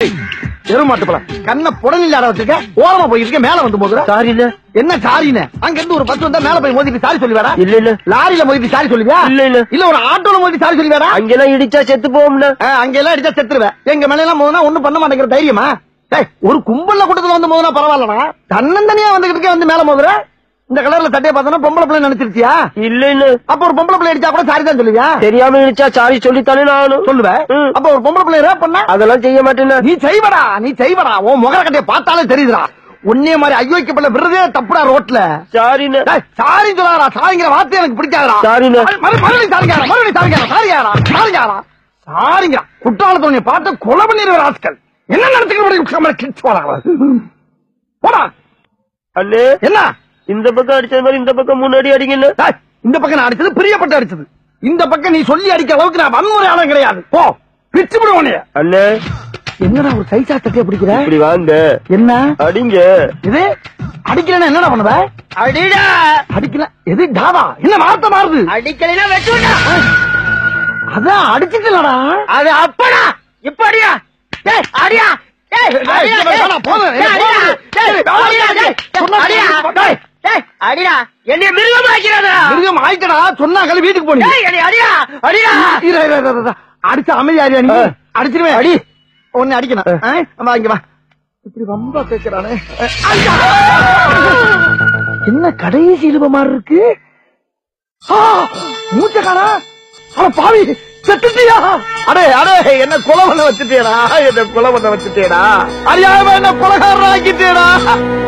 எருமாட்டு பழம் கண்ண புடனில் ஆட வச்சிருக்க ஓரமா போயிருக்க மேல வந்து மோதுற சாரிண்ணே என்ன சாரின்னு அங்க இருந்து ஒரு பஸ் வந்தா மேல போய் மோதிட்டு சாரி சொல்லுவாடா இல்ல இல்ல லாரியில மோதிட்டு சாரி சொல்லுவியா இல்ல, இல்ல. இல்ல ஒரு ஆட்டோல மோதிட்டு சாரி சொல்லுவாடா அங்கெல்லாம் இடிச்சா செத்து போவோம்ண்ணே அங்க எல்லாம் அடிச்சா செத்துருவேன் எங்க மேல எல்லாம் மோதினா ஒண்ணும் பண்ண மாட்டேங்கிற தைரியமா டேய், ஒரு கும்பல்ல கூட்டத்துல வந்து மோதினா பரவாயில்லடா தன்னந்தனியா வந்துகிட்டு வந்து மேல மோதுற இந்த கலர்ல சட்டையை பார்த்தா பொம்பளை பிள்ளை நினைச்சிருச்சியா இல்ல இல்ல அப்ப ஒரு பொம்பளை பிள்ளை அடிச்சா கூட சாரி தான் சொல்லுவியா தெரியாம இடிச்சா சாரி சொல்லித்தானே நானும் சொல்லுவேன் ம். அப்ப ஒரு பொம்பளை பிள்ளை ரேப் பண்ணா அதெல்லாம் செய்ய மாட்டேண்ணே நீ செய்வடா நீ செய்வடா உன் முகர கட்டைய பார்த்தாலே தெரியுதுடா உன்னே மாதிரி ஐயோக்கப்பட்ட விடுறதே தப்புடா ரோட்ல சாரிண்ணே டேய், சாரி சொல்லாதடா சாரிங்கிற வார்த்தை எனக்கு பிடிக்காதடா சாரிண்ணே. மறு- மறு- மறுபடியும் சாரிங்காரா மறுபடியும் சாரிங்காரா சாரிங்காரா சாரிங்காரா சாரிங்க குற்றாலத்தை நீ பார்த்து கொலை பண்ணிடுவார் ஆட்கள் என்ன நடத்துக்கிற கிட்ஸ் வராங்களா போடா அண்ணே என்ன இந்த பக்கம் அடிச்சது மாதிரி இந்த பக்கம் முன்னாடி அடிங்கண்ணே டேய், இந்த பக்கம் நான் அடிச்சது பிரியப்பட்டு அடிச்சது இந்த பக்கம் நீ சொல்லி அடிக்க அளவுக்கு நான் வன்முறையாளம் கிடையாது போ பிச்சு விடுவோனே அண்ணே என்னடா ஒரு சைசா தட்டிய பிடிக்கிற இப்படி வாங்க என்ன அடிங்க இது அடிக்கலன்னா என்னடா பண்ணுவ அடிடா அடிக்கல எது டாவா என்ன வார்த்தை மாறுது அடிக்கலைன்னா வெட்டுடா அதான் அடிச்சுக்கலடா அது அப்படா இப்ப அடியா டேய் அடியா டேய் அடியா டேய், வேணாம், போதும், டேய், எனக்கு அடியா போதும். டேய் டேய், அடியா டேய் சொன்னா அடியா டேய். டேய் அடியா என்னைய மிருகம் ஆக்கிறதா மிருகம் ஆயிட்டடா சொன்னா கழி வீட்டுக்கு போனீங்க டேய் என்னைய அடியா அடியா இரு, இரு, இரு, இரு, இரு. அடிச்ச அமைதியாரியா நீ ஆ. அடிச்சிருவேன் அடி ஒன்னு அடிக்கணும் ஆ? வா இங்க வா இப்படி ரொம்ப பேசுறானே ஐயா! என்ன கடைசி இழுவ மாதிரி இருக்கு ஆ, மூச்சக்காரா அட பாவி செத்துட்டியா அடே அடே என்ன கொலை பண்ண வச்சுட்டேடா என்ன கொலை பண்ண வச்சுட்டேடா அறியாம என்ன கொலகாரன் ஆக்கிட்டேடா